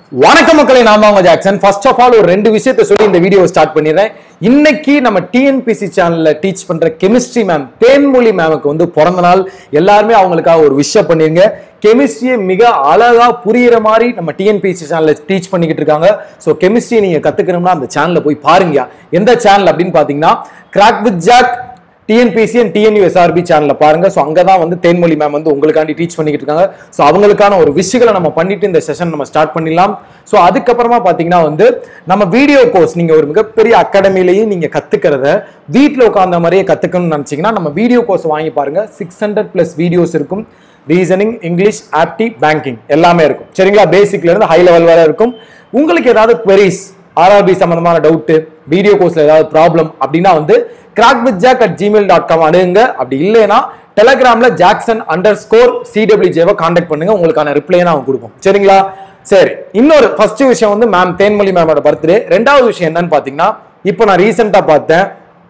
வணக்கம் மக்களை நான் தான் உங்க ஜாக்சன் ஃபர்ஸ்ட் ஆஃப் ஆல் ஒரு ரெண்டு விஷயத்தை சொல்லி இந்த வீடியோ ஸ்டார்ட் பண்ணிடுறேன் இன்னைக்கு நம்ம டிஎன்பிசி சேனல்ல டீச் பண்ற கெமிஸ்ட்ரி மேம் தேன்மொழி மேமுக்கு வந்து பிறந்த நாள் எல்லாருமே அவங்களுக்காக ஒரு விஷயம் பண்ணிருங்க கெமிஸ்ட்ரியை மிக அழகா புரியுற மாதிரி நம்ம டிஎன்பிசி சேனல்ல டீச் பண்ணிக்கிட்டு இருக்காங்க ஸோ கெமிஸ்ட்ரி நீங்க கத்துக்கணும்னா அந்த சேனல்ல போய் பாருங்க எந்த சேனல் அப்படின்னு பாத்தீங்கன்னா crack with Jack TNPSC and TNUSRB சேனல்ல பாருங்க ஸோ அங்கே தான் வந்து தேன்மொழி மேம் வந்து உங்களுக்காண்டி டீச் பண்ணிக்கிட்டு இருக்காங்க ஸோ அவங்களுக்கான ஒரு விஷயங்களை நம்ம பண்ணிட்டு இந்த செஷன் நம்ம ஸ்டார்ட் பண்ணிடலாம் ஸோ அதுக்கப்புறமா பார்த்தீங்கன்னா வந்து நம்ம வீடியோ கோர்ஸ் நீங்க ஒரு மிகப்பெரிய அகாடமிலையும் நீங்க கத்துக்கிறத வீட்டில் உட்கார்ந்த மாதிரியே கத்துக்கணும்னு நினைச்சீங்கன்னா நம்ம வீடியோ கோர்ஸ் வாங்கி பாருங்க சிக்ஸ் ஹண்ட்ரட் பிளஸ் வீடியோஸ் இருக்கும் ரீசனிங் இங்கிலீஷ் ஆப்டி பேங்கிங் எல்லாமே இருக்கும் சரிங்களா பேசிக்ல இருந்து ஹை லெவல் வரை இருக்கும் உங்களுக்கு ஏதாவது queries ஆர்ஆர்பி சம்பந்தமான டவுட் வீடியோ கோர்ஸ்ல ஏதாவது ப்ராப்ளம் அப்படின்னா வந்து crack with Jack at Gmail dot com அணுகுங்க அப்படி இல்லைன்னா டெலகிராம்ல ஜாக்சன் அண்டர் ஸ்கோர் சிடபிள்யூஜேவை காண்டாக்ட் பண்ணுங்க உங்களுக்கான ரிப்ளையை நான் கொடுப்போம் சரிங்களா சரி இன்னொரு ஃபர்ஸ்ட் விஷயம் வந்து மேம் தேன்மொழி மேமோட பர்த்டே ரெண்டாவது விஷயம் என்னன்னு பாத்தீங்கன்னா இப்போ நான் ரீசெண்டா பார்த்தேன்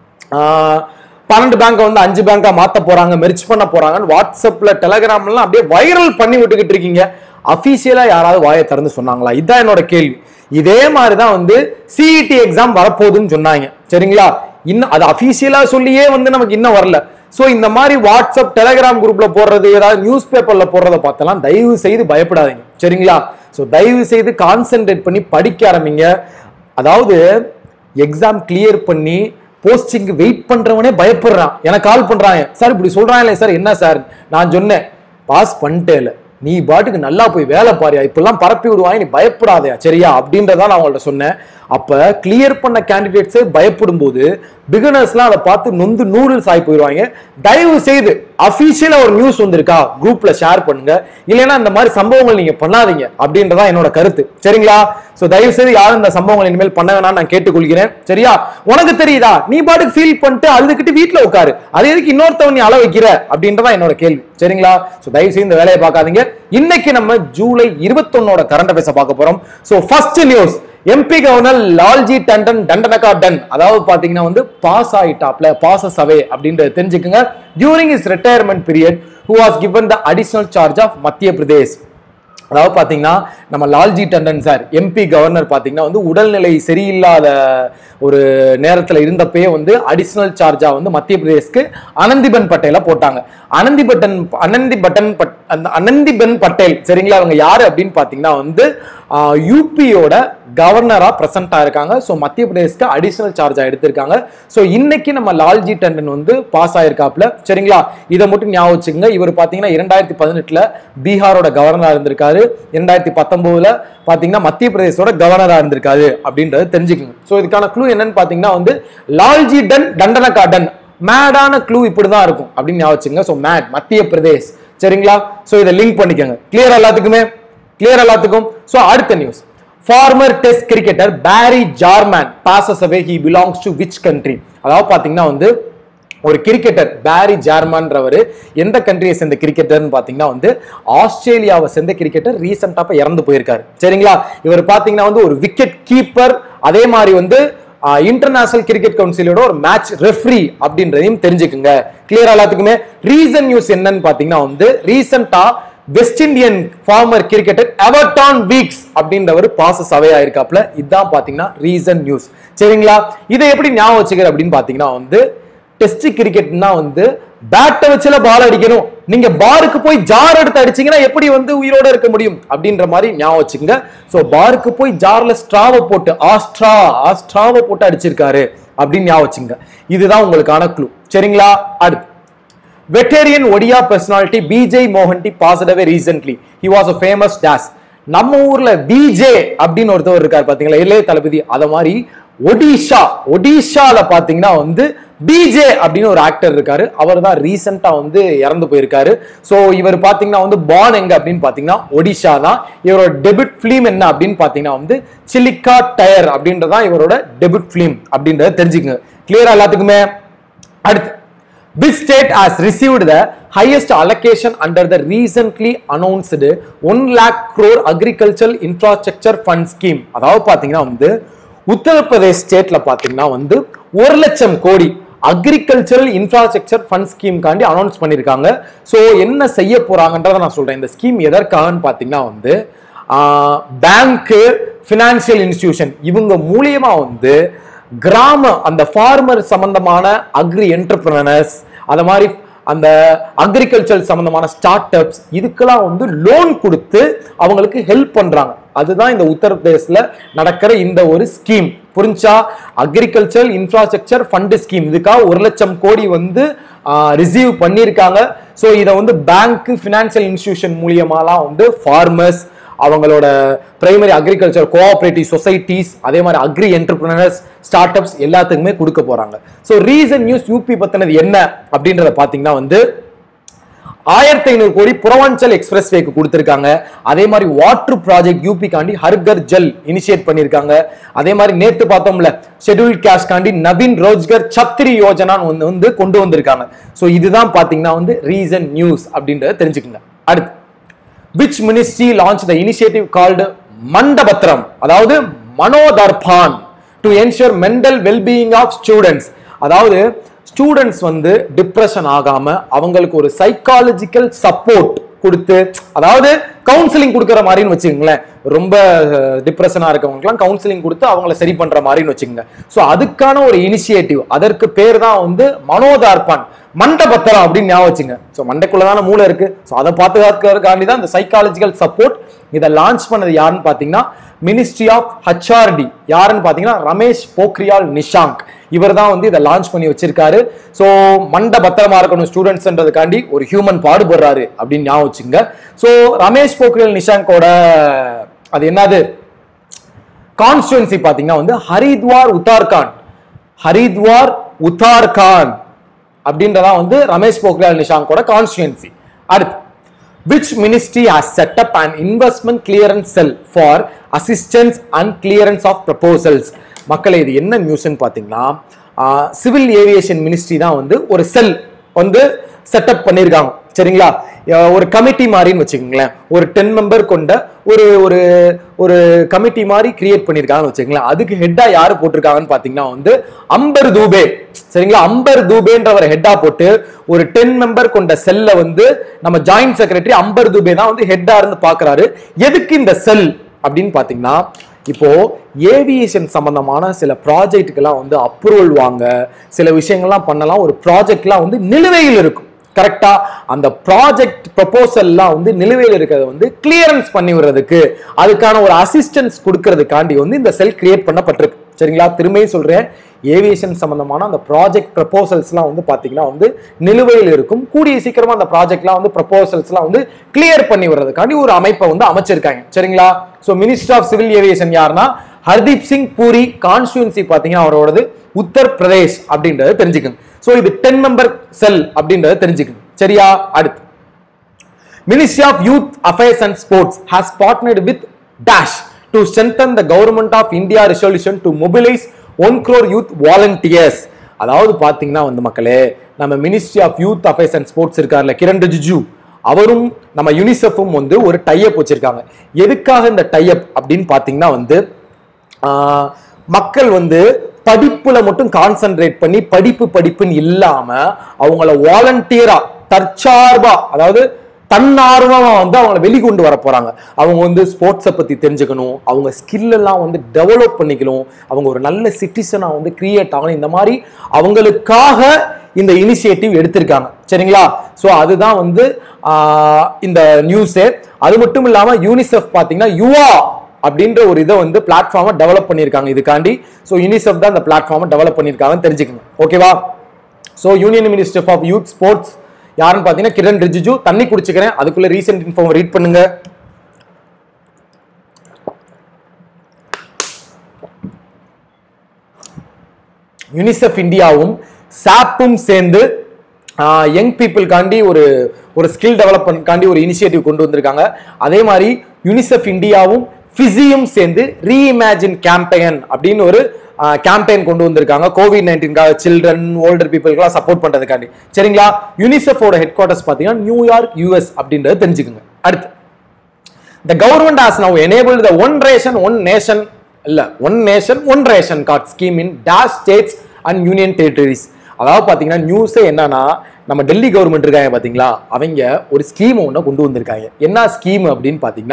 ஆஹ், பன்னெண்டு பேங்க் வந்து அஞ்சு பேங்கா மாத்த போறாங்க மெர்ச் பண்ண போறாங்கன்னு வாட்ஸ்அப்ல டெலகிராம்லாம் அப்படியே வைரல் பண்ணி விட்டுக்கிட்டு இருக்கீங்க அபிஷியலா யாராவது வாயை திறந்து சொன்னாங்களா இதுதான் என்னோட கேள்வி இதே மாதிரி தான் வந்து சிஇடி எக்ஸாம் வரப்போகுதுன்னு சொன்னாங்க சரிங்களா இன்னும் அது அபிஷியலா சொல்லியே வந்து நமக்கு இன்னும் வரல சோ இந்த மாதிரி வாட்ஸ்அப் டெலகிராம் குரூப்ல போடுறது ஏதாவது நியூஸ் பேப்பர்ல போடுறத பார்த்தலாம் தயவு செய்து பயப்படாதீங்க சரிங்களா சோ தயவு செய்து கான்சென்ட்ரேட் பண்ணி படிக்க ஆரம்பிங்க அதாவது எக்ஸாம் கிளியர் பண்ணி போஸ்டிங் வெயிட் பண்றவனே பயப்படுறான் எனக்கு கால் பண்றாங்க சார் இப்படி சொல்றாங்களே சார் என்ன சார் நான் சொன்னேன் பாஸ் பண்ணிட்டேல நீ பாட்டுக்கு நல்லா போய் வேலை பாரியா இப்பெல்லாம் பரப்பி விடுவாங்க நீ பயப்படாதயா சரியா அப்படின்றத நான் அவங்கள்ட்ட சொன்னேன் அப்ப கிளியர் பண்ண கேண்டிடேட்ஸே பயப்படும் போது பிகினர்ஸ்லாம் அதை பார்த்து நொந்து நூடுல்ஸ் ஆகி போயிடுவாங்க தயவு செய்து அபிஷியலா ஒரு நியூஸ் வந்திருக்கா குரூப்ல ஷேர் பண்ணுங்க இல்லைன்னா இந்த மாதிரி சம்பவங்கள் நீங்க பண்ணாதீங்க அப்படின்றதா என்னோட கருத்து சரிங்களா சோ தயவு செய்து யாரும் இந்த சம்பவங்கள் இனிமேல் பண்ண வேணாம் நான் கேட்டுக்கொள்கிறேன் சரியா உனக்கு தெரியுதா நீ பாட்டுக்கு ஃபீல் பண்ணிட்டு அழுதுகிட்டு வீட்ல உட்காரு அது எதுக்கு இன்னொருத்தவன் நீ அள வைக்கிற அப்படின்றதா என்னோட கேள்வி சரிங்களா சோ தயவு செய்து இந்த வேலையை பார்க்காதீங்க இன்னைக்கு நம்ம ஜூலை இருபத்தொன்னோட கரண்ட் அஃபேர்ஸ் பார்க்க போறோம் so first news MP governor Lalji Tandon டண்டனகா டன் அதாவது பாத்தீங்கன்னா வந்து பாஸ் ஆயிட்டாப்ல பாசஸ் அவே அப்படின்றத தெரிஞ்சுக்குங்க during is retirement period who was given the additional charge of Madhya Pradesh அதாவது பாத்தீங்கன்னா நம்ம Lalji Tandon sir MP governor பாத்தீங்கன்னா வந்து உடல்நிலை சரியில்லாத ஒரு நேரத்துல இருந்தப்பயே வந்து அடிஷனல் சார்ஜா வந்து மத்திய பிரதேஷ்க்கு அனந்திபன் பட்டேல போட்டாங்க அனந்திபட்டன் அனந்திபட்டன் பட் அந்த அனந்திபன் பட்டேல் சரிங்களா அவங்க யாரு அப்படின்னு பாத்தீங்கன்னா வந்து யூபியோட கவர்னரா பிரசன்ட் ஆயிருக்காங்க ஸோ மத்திய பிரதேஷ்க்கு அடிஷனல் சார்ஜா எடுத்திருக்காங்க ஸோ இன்னைக்கு நம்ம லால்ஜி டண்டன் வந்து பாஸ் ஆயிருக்காப்ல சரிங்களா இதை மட்டும் ஞாபகம் வச்சுக்கோங்க இவர் பாத்தீங்கன்னா இரண்டாயிரத்தி பதினெட்டுல பீகாரோட கவர்னரா இருந்திருக்காரு இரண்டாயிரத்தி பத்தொன்பதுல பாத்தீங்கன்னா மத்திய பிரதேசோட கவர்னரா இருந்திருக்காரு அப்படின்றத தெரிஞ்சுக்கோங்க ஸோ இதுக்கான க்ளூ என்னன்னு பாத்தீங்கன்னா வந்து லால்ஜி டன் தண்டனகா டன் மேடான க்ளூ இப்படிதான் இருக்கும் அப்படின்னு ஞாபகம் வச்சுங்க ஸோ மேட் மத்திய பிரதேஷ் சரிங்களா ஸோ இதை லிங்க் பண்ணிக்கோங்க கிளியர் எல்லாத்துக்குமே கிளியர் எல்லாத்துக்கும் ஸோ அடுத்த news farmer test cricketer Barry Jarman passes away he belongs to which country அதாவது பாத்தீங்கன்னா வந்து ஒரு கிரிக்கெட்டர் பேரி ஜார்மான்றவர் எந்த கண்ட்ரியை சேர்ந்த கிரிக்கெட்டர்னு பார்த்தீங்கன்னா வந்து ஆஸ்திரேலியாவை சேர்ந்த கிரிக்கெட்டர் ரீசெண்டாக இப்போ இறந்து போயிருக்காரு சரிங்களா இவர் பார்த்தீங்கன்னா வந்து ஒரு விக்கெட் கீப்பர் அதே மாதிரி வந்து இன்டர்நேஷனல் கிரிக்கெட் கவுன்சிலோட ஒரு மேட்ச் ரெஃப்ரி அப்படின்றதையும் தெரிஞ்சுக்குங்க கிளியர் எல்லாத்துக்குமே ரீசன் நியூஸ் என்னன்னு பார்த்தீங்கன்னா வந்து ரீசெண்டா West Indian former cricketer Everton Weekes அப்படின்றவர் பாசஸ் அவே ஆயிருக்காப்ல இதுதான் பாத்தீங்கன்னா ரீசன் நியூஸ் சரிங்களா இதை எப்படி ஞாபகம் வச்சுக்கிற அப்படின்னு பாத்தீங்கன்னா வந்து டெஸ்ட் கிரிக்கெட்னா வந்து பேட்டை வச்சுல பால் அடிக்கணும் நீங்க பாருக்கு போய் ஜார் எடுத்து அடிச்சீங்கன்னா எப்படி வந்து உயிரோட இருக்க முடியும் அப்படின்ற மாதிரி ஞாபகம் வச்சுங்க சோ பாருக்கு போய் ஜார்ல ஸ்ட்ராவை போட்டு ஆஸ்ட்ரா ஆஸ்ட்ராவை போட்டு அடிச்சிருக்காரு அப்படின்னு ஞாபகம் வச்சுங்க இதுதான் உங்களுக்கான க்ளூ சரிங்களா அடுத்து veteran Odia personality Bijay Mohanty passed away recently he was a famous டாஸ் நம்ம ஊர்ல பிஜே அப்படின்னு ஒருத்தவர் இருக்கார் பாத்தீங்களா இளைய தளபதி அத மாதிரி ஒடிஷா ஒடிஷால பாத்தீங்கன்னா வந்து பிஜே அப்படின்னு ஒரு ஆக்டர் இருக்காரு அவர் தான் ரீசெண்டா வந்து இறந்து போயிருக்காரு ஸோ இவர் பாத்தீங்கன்னா வந்து பான் எங்க அப்படின்னு பாத்தீங்கன்னா ஒடிஷா தான் இவரோட டெபிட் ஃபிலிம் என்ன அப்படின்னு பாத்தீங்கன்னா வந்து சிலிக்கா டயர் அப்படின்றதான் இவரோட டெபிட் ஃபிலிம் அப்படின்றத தெரிஞ்சுக்கங்க கிளியரா எல்லாத்துக்குமே அடுத்து Which state has received the highest allocation under the recently announced 1 lakh crore agricultural infrastructure fund scheme அதாவது பாத்தீங்கன்னா வந்து உத்தரப்பிரதேஷ் ஸ்டேட்ல பாத்தீங்கன்னா வந்து ஒரு லட்சம் கோடி அக்ரிகல்ச்சரல் இன்ஃப்ராஸ்ட்ரக்சர் ஃபண்ட் ஸ்கீம்காண்டி அனௌன்ஸ் பண்ணியிருக்காங்க ஸோ என்ன செய்ய போறாங்கன்றதை நான் சொல்றேன் இந்த ஸ்கீம் எதற்காகன்னு பாத்தீங்கன்னா வந்து பேங்க்கு ஃபினான்சியல் இன்ஸ்டிடியூஷன் இவங்க மூலியமா வந்து கிராம அந்த ஃபார்மர் சம்பந்தமான அக்ரி என்டர்பிரனர்ஸ் அந்த மாதிரி அந்த அக்ரிகல்ச்சர் சம்பந்தமான ஸ்டார்ட் அப்ஸ் இதுக்கெல்லாம் வந்து லோன் கொடுத்து அவங்களுக்கு ஹெல்ப் பண்றாங்க அதுதான் இந்த உத்தரப்பிரதேசல நடக்கிற இந்த ஒரு ஸ்கீம் புரிஞ்சா அக்ரிகல்ச்சர் இன்ஃப்ராஸ்ட்ரக்சர் ஃபண்ட் ஸ்கீம் இதுக்காக ஒரு லட்சம் கோடி வந்து ரிசீவ் பண்ணியிருக்காங்க ஸோ இதை வந்து பேங்க் ஃபினான்சியல் இன்ஸ்டிடியூஷன் மூலியமாலாம் வந்து ஃபார்மர்ஸ் அவங்களோட பிரைமரி அக்ரிகல்ச்சர் கோஆபரேட்டிவ் சொசைட்டிஸ் அதே மாதிரி அக்ரி என்டர்பிரினர்ஸ் ஸ்டார்ட் அப்ஸ் எல்லாத்துக்குமே கொடுக்க போறாங்க ஸோ ரீசன் நியூஸ் யூபி பத்தினது என்ன அப்படின்றத பாத்தீங்கன்னா வந்து ஆயிரத்தி ஐநூறு கோடி புறவாஞ்சல் எக்ஸ்பிரஸ் வேக்கு கொடுத்திருக்காங்க அதே மாதிரி வாட்டர் ப்ராஜெக்ட் யூபி காண்டி ஹர்கர் ஜல் இனிஷியேட் பண்ணிருக்காங்க அதே மாதிரி நேத்து பார்த்தோம்ல ஷெட்யூல் கேஷ் காண்டி நவீன் ரோஜ்கர் சத்ரி யோஜனான்னு வந்து வந்து கொண்டு வந்திருக்காங்க ஸோ இதுதான் பாத்தீங்கன்னா வந்து ரீசன் நியூஸ் அப்படின்றத தெரிஞ்சுக்கோங்க அடுத்து which ministry launch the initiative called மண்டபத்ரம் அதாவது Manodarpan to ensure mental wellbeing of students அதாவது ஸ்டூடெண்ட்ஸ் வந்து டிப்ரெஷன் ஆகாம அவங்களுக்கு ஒரு சைக்காலஜிக்கல் சப்போர்ட் கொடுத்து அதாவது கவுன்சிலிங் கொடுக்குற மாதிரின்னு வச்சுக்கோங்களேன் ரொம்ப டிப்ரெஷனா இருக்கவங்களுக்குலாம் கவுன்சிலிங் கொடுத்து அவங்கள சரி பண்ற மாதிரின்னு வச்சுக்கோங்க ஸோ அதுக்கான ஒரு இனிஷியேட்டிவ் அதற்கு பேர் தான் வந்து மனோதார்பான் மண்டபத்திரம் அப்படின்னு ஞாபகம் வச்சுங்க ஸோ மண்டைக்குள்ளதான மூளை இருக்கு ஸோ அதை பாதுகாக்கிறதுக்காண்டி தான் இந்த சைக்காலஜிக்கல் சப்போர்ட் இதை லான்ச் பண்ணது யாருன்னு பார்த்தீங்கன்னா மினிஸ்ட்ரி ஆஃப் ஹச்ஆர்டி யாருன்னு பார்த்தீங்கன்னா ரமேஷ் போக்ரியால் நிஷாங்க் இவர் தான் வந்து இதை லான்ச் பண்ணி வச்சிருக்காரு ஸோ மண்ட பத்திரமா இருக்கணும் ஸ்டூடெண்ட்ஸ்ன்றதுக்காண்டி ஒரு ஹியூமன் பாடுபடுறாரு அப்படின்னு ஞாபகம் வச்சுங்க ஸோ ரமேஷ் போக்ரியால் நிஷாங்கோட அது என்னது கான்ஸ்டுவன்சி பாத்தீங்கன்னா வந்து ஹரித்வார் உத்தார்காண்ட் ஹரித்வார் உத்தார்காண்ட் அப்படின்றதான் வந்து ரமேஷ் போக்ரியால் நிஷாங்கோட கான்ஸ்டுவன்சி அடுத்து which ministry has set up and investment clearance cell for assistance and clearance of proposals மக்களே இது என்ன நியூஸ்ன்னு பார்த்தீங்கன்னா சிவில் ஏவியேஷன் மினிஸ்ட்ரி தான் வந்து ஒரு செல் வந்து செட்டப் பண்ணியிருக்காங்க சரிங்களா அஹ் ஒரு கமிட்டி மாதிரின்னு வச்சுக்கோங்களேன் ஒரு டென் மெம்பர் கொண்ட ஒரு ஒரு ஒரு கமிட்டி மாதிரி கிரியேட் பண்ணியிருக்காங்கன்னு வச்சுக்கோங்களேன் அதுக்கு ஹெட்டா யாரு போட்டிருக்காங்கன்னு பார்த்தீங்கன்னா வந்து அம்பர் தூபே சரிங்களா அம்பர் தூபேன்றவர் ஹெட்டா போட்டு ஒரு டென் மெம்பர் கொண்ட செல்ல வந்து நம்ம ஜாயிண்ட் செக்ரட்டரி அம்பர் தூபே தான் வந்து ஹெட்டா இருந்து பாக்குறாரு எதுக்கு இந்த செல் அப்படின்னு பாத்தீங்கன்னா இப்போ ஏவியேஷன் சம்பந்தமான சில ப்ராஜெக்ட்டுக்கெல்லாம் வந்து அப்ரூவல் வாங்க சில விஷயங்கள்லாம் பண்ணலாம் ஒரு ப்ராஜெக்ட்லாம் வந்து நிலுவையில் இருக்கும் கரெக்டா அந்த ப்ராஜெக்ட் ப்ரப்போசல்லாம் வந்து நிலுவையில் இருக்கிறத வந்து கிளியரன்ஸ் பண்ணி விடுறதுக்கு அதுக்கான ஒரு அசிஸ்டன்ஸ் கொடுக்கறதுக்காண்டி வந்து இந்த செல் கிரியேட் பண்ணப்பட்டிருக்கு சரிங்களா திரும்பியும் சொல்றேன் ஏவியேஷன் சம்பந்தமான அந்த ப்ராஜெக்ட் ப்ரப்போசல்ஸ்லாம் வந்து பாத்தீங்கன்னா வந்து நிலுவையில் இருக்கும் கூடிய சீக்கிரமா அந்த ப்ராஜெக்ட்லாம் வந்து ப்ரப்போசல்ஸ்லாம் வந்து கிளியர் பண்ணி விடுறதுக்காண்டி ஒரு அமைப்பை வந்து அமைச்சிருக்காங்க சரிங்களா so minister of civil aviation யாருன்னா ஹர்தீப் சிங் பூரி கான்ஸ்டுவன்சி பாத்தீங்கன்னா அவரோடது உத்தர் பிரதேஷ் அப்படின்றத தெரிஞ்சுக்கங்க ஸோ இது டென் மெம்பர் செல் அப்படின்றத தெரிஞ்சுக்கங்க சரியா அடுத்து Ministry of Youth Affairs and Sports has partnered with Dash to strengthen the government of India resolution to mobilize 1 crore youth volunteers. அதாவது பாத்தீங்கன்னா வந்து மக்களே நம்ம ministry of youth affairs and sports இருக்கார்ல கிரண் ரிஜிஜு அவரும் நம்ம யுனிசெஃபும் வந்து ஒரு டைப் வச்சிருக்காங்க எதுக்காக இந்த டைப் அப்படின்னு பாத்தீங்கன்னா வந்து ஆஹ், மக்கள் வந்து படிப்புல மட்டும் கான்சென்ட்ரேட் பண்ணி படிப்பு படிப்புன்னு இல்லாம அவங்கள வாலண்டியரா தற்சார்பா அதாவது தன்னார்வமா வந்து அவங்கள வெளிக்கொண்டு வர போறாங்க அவங்க வந்து ஸ்போர்ட்ஸை பத்தி தெரிஞ்சுக்கணும் அவங்க ஸ்கில் எல்லாம் வந்து டெவலப் பண்ணிக்கணும் அவங்க ஒரு நல்ல சிட்டிசனா வந்து கிரியேட் ஆகணும் இந்த மாதிரி அவங்களுக்காக இந்த இனிஷியேட்டிவ் எடுத்திருக்காங்க சரிங்களா ஸோ அதுதான் வந்து ஆஹ், இந்த நியூஸு அது மட்டும் இல்லாம யூனிசெஃப் பாத்தீங்கன்னா யுவா அப்படின்ற ஒரு இதை வந்து பிளாட்ஃபார்மை டெவலப் பண்ணியிருக்காங்க இதுக்காண்டி ஸோ யூனிசெஃப் தான் இந்த பிளாட்ஃபார்மை டெவலப் பண்ணியிருக்காங்கன்னு தெரிஞ்சுக்கோங்க ஓகேவா so union minister of youth sports யாருன்னு பார்த்தீங்கன்னா கிரண் ரிஜிஜு தண்ணி குடிச்சுக்கிறேன் அதுக்குள்ள ரீசெண்ட் இன்ஃபார்ம் ரீட் பண்ணுங்க யுனிசெஃப் இந்தியாவும் சாப்பும் சேர்ந்து யங் பீப்புளுக்காண்டி ஒரு ஒரு ஸ்கில் டெவலப்மெண்ட்காண்டி ஒரு இனிஷியேட்டிவ் கொண்டு வந்திருக்காங்க அதே மாதிரி யுனிசெஃப் இந்தியாவும் ஃபிசியும் சேர்ந்து ரீஇமேஜின் கேம்பெயின் அப்படின்னு ஒரு கேம்பெயின் கொண்டு வந்திருக்காங்க கோவிட் நைன்டீன்காக சில்ட்ரன் ஓல்டர் பீப்புளுக்குலாம் சப்போர்ட் பண்றதுக்காண்டி சரிங்களா யூனிசெஃபோட ஹெட் குவார்ட்டர்ஸ் பார்த்தீங்கன்னா நியூயார்க் யூஎஸ் அப்படின்றது தெரிஞ்சுக்கோங்க அடுத்து the government has now enabled the one ration one nation இல்ல one nation one ration card scheme in dash states and union territories அதாவது பாத்தீங்கன்னா நியூஸே என்னன்னா நம்ம டெல்லி கவர்மெண்ட் இருக்காங்க பாத்தீங்களா அவங்க ஒரு ஸ்கீம் ஒன்று கொண்டு வந்திருக்காங்க என்ன ஸ்கீம் அப்படின்னு பாத்தீங்கன்னா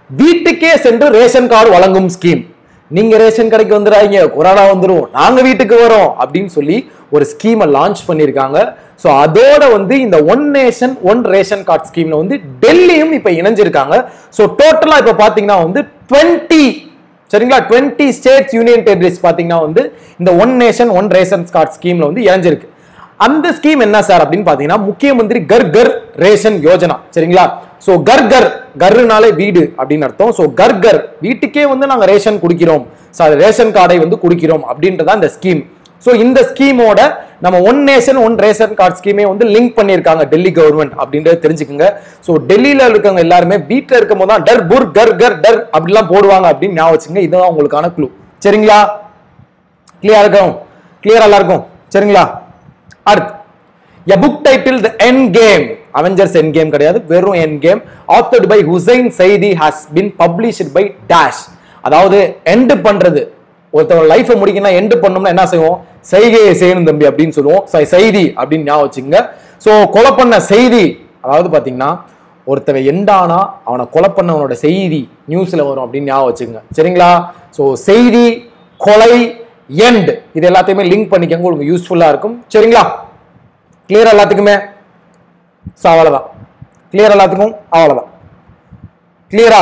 வீட்டுக்கே சென்று ரேஷன் கார்டு வழங்கும் ஸ்கீம் நீங்க ரேஷன் கடைக்கு வந்துடாதீங்க கொரோனா வந்துரும் நாங்க வீட்டுக்கு வரோம் அப்படின்னு சொல்லி ஒரு ஸ்கீமை லான்ச் பண்ணியிருக்காங்க ஸோ அதோட வந்து இந்த one nation one ration card ஸ்கீம்ல வந்து டெல்லியும் இப்ப இணைஞ்சிருக்காங்க ஸோ டோட்டலா இப்ப பாத்தீங்கன்னா வந்து டுவெண்ட்டி சரிங்களா டுவெண்ட்டி ஸ்டேட்ஸ் யூனியன் டெரிட்டரிஸ் பாத்தீங்கன்னா வந்து இந்த one nation one ration card ஸ்கீம்ல வந்து இணைஞ்சிருக்கு அந்த ஸ்கீம் என்ன சார் அப்படின்னு பாத்தீங்கன்னா முக்கிய மந்திரி கர் கர் ரேஷன் யோஜனா சரிங்களா சோ கர் கர் கர்னாலே வீடு அப்படின்னு அர்த்தம் சோ கர் கர் வீட்டுக்கே வந்து நாங்க ரேஷன் குடிக்கிறோம் சாரி ரேஷன் கார்டை வந்து குடிக்கிறோம் அப்படின்றதா இந்த ஸ்கீம் சோ இந்த ஸ்கீமோட நம்ம one nation one ration card ஸ்கீமே வந்து லிங்க் பண்ணியிருக்காங்க டெல்லி கவர்மெண்ட் அப்படின்றத தெரிஞ்சுக்கோங்க ஸோ டெல்லியில இருக்கவங்க எல்லாருமே வீட்டில் இருக்கும் போது தான் டர் புர் கர் கர் டர் அப்படிலாம் போடுவாங்க அப்படின்னு ஞாபகம் வச்சுங்க இதுதான் உங்களுக்கான க்ளூ சரிங்களா கிளியரா இருக்கும் கிளியரா எல்லாருக்கும் சரிங்களா அடுத்து a book title the end game Avengers end game கிடையாது வெறும் end game authored by Hussain Zaidi has been published by dash அதாவது எண்ட் பண்றது ஒருத்தவங்க லைஃபை முடிக்கணும் எண்ட் பண்ணோம்னா என்ன செய்வோம் செய்கையை செய்யணும் தம்பி அப்படின்னு சொல்லுவோம் சை- செய்தி அப்படின்னு ஞாபகம் வச்சுங்க ஸோ கொலை பண்ண செய்தி அதாவது பாத்தீங்கன்னா ஒருத்தவன் எண்டானா அவனை கொலை பண்ணவனோட செய்தி நியூஸ்ல வரும் அப்படின்னு ஞாபகம் வச்சுங்க சரிங்களா ஸோ செய்தி கொலை எண்ட் இது எல்லாத்தையுமே லிங்க் பண்ணிக்கங்க உங்களுக்கு யூஸ்ஃபுல்லா இருக்கும் சரிங்களா கிளியர் எல்லாத்துக்குமே ஸோ அவ்வளோதான் கிளியர் எல்லாத்துக்கும் அவ்வளோதான் கிளியரா